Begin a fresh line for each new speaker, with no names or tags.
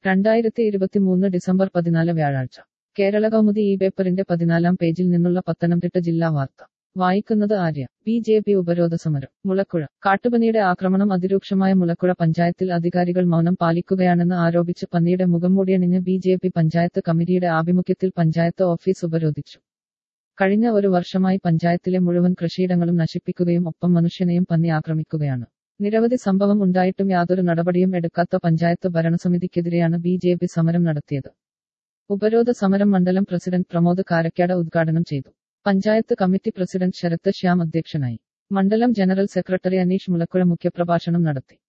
രണ്ടായിരത്തി ഇരുപത്തിമൂന്ന് ഡിസംബർ പതിനാല് വ്യാഴാഴ്ച കേരള കൗമുദി ഈ പേപ്പറിന്റെ പതിനാലാം പേജിൽ നിന്നുള്ള പത്തനംതിട്ട ജില്ലാ വാർത്ത വായിക്കുന്നത് ആര്യ ബി ജെ പി ഉപരോധ സമരം മുളക്കുഴ കാട്ടുപന്നിയുടെ ആക്രമണം അതിരൂക്ഷമായ മുളക്കുഴ പഞ്ചായത്തിൽ അധികാരികൾ മൗനം പാലിക്കുകയാണെന്ന് ആരോപിച്ച് പന്നിയുടെ മുഖംമൂടിയണിഞ്ഞ് ബി ജെ പി പഞ്ചായത്ത് കമ്മിറ്റിയുടെ ആഭിമുഖ്യത്തിൽ പഞ്ചായത്ത് ഓഫീസ് ഉപരോധിച്ചു കഴിഞ്ഞ ഒരു വർഷമായി പഞ്ചായത്തിലെ മുഴുവൻ കൃഷിയിടങ്ങളും നശിപ്പിക്കുകയും ഒപ്പം മനുഷ്യനെയും പന്നി ആക്രമിക്കുകയാണ് നിരവധി സംഭവം ഉണ്ടായിട്ടും യാതൊരു നടപടിയും എടുക്കാത്ത പഞ്ചായത്ത് ഭരണസമിതിക്കെതിരെയാണ് ബി ജെ പി സമരം നടത്തിയത് ഉപരോധ സമരം മണ്ഡലം പ്രസിഡന്റ് പ്രമോദ് കാരക്കാട് ഉദ്ഘാടനം ചെയ്തു പഞ്ചായത്ത് കമ്മിറ്റി പ്രസിഡന്റ് ശരത്ത് ശ്യാം അധ്യക്ഷനായി മണ്ഡലം ജനറൽ സെക്രട്ടറി അനീഷ് മുളക്കുഴ മുഖ്യപ്രഭാഷണം നടത്തി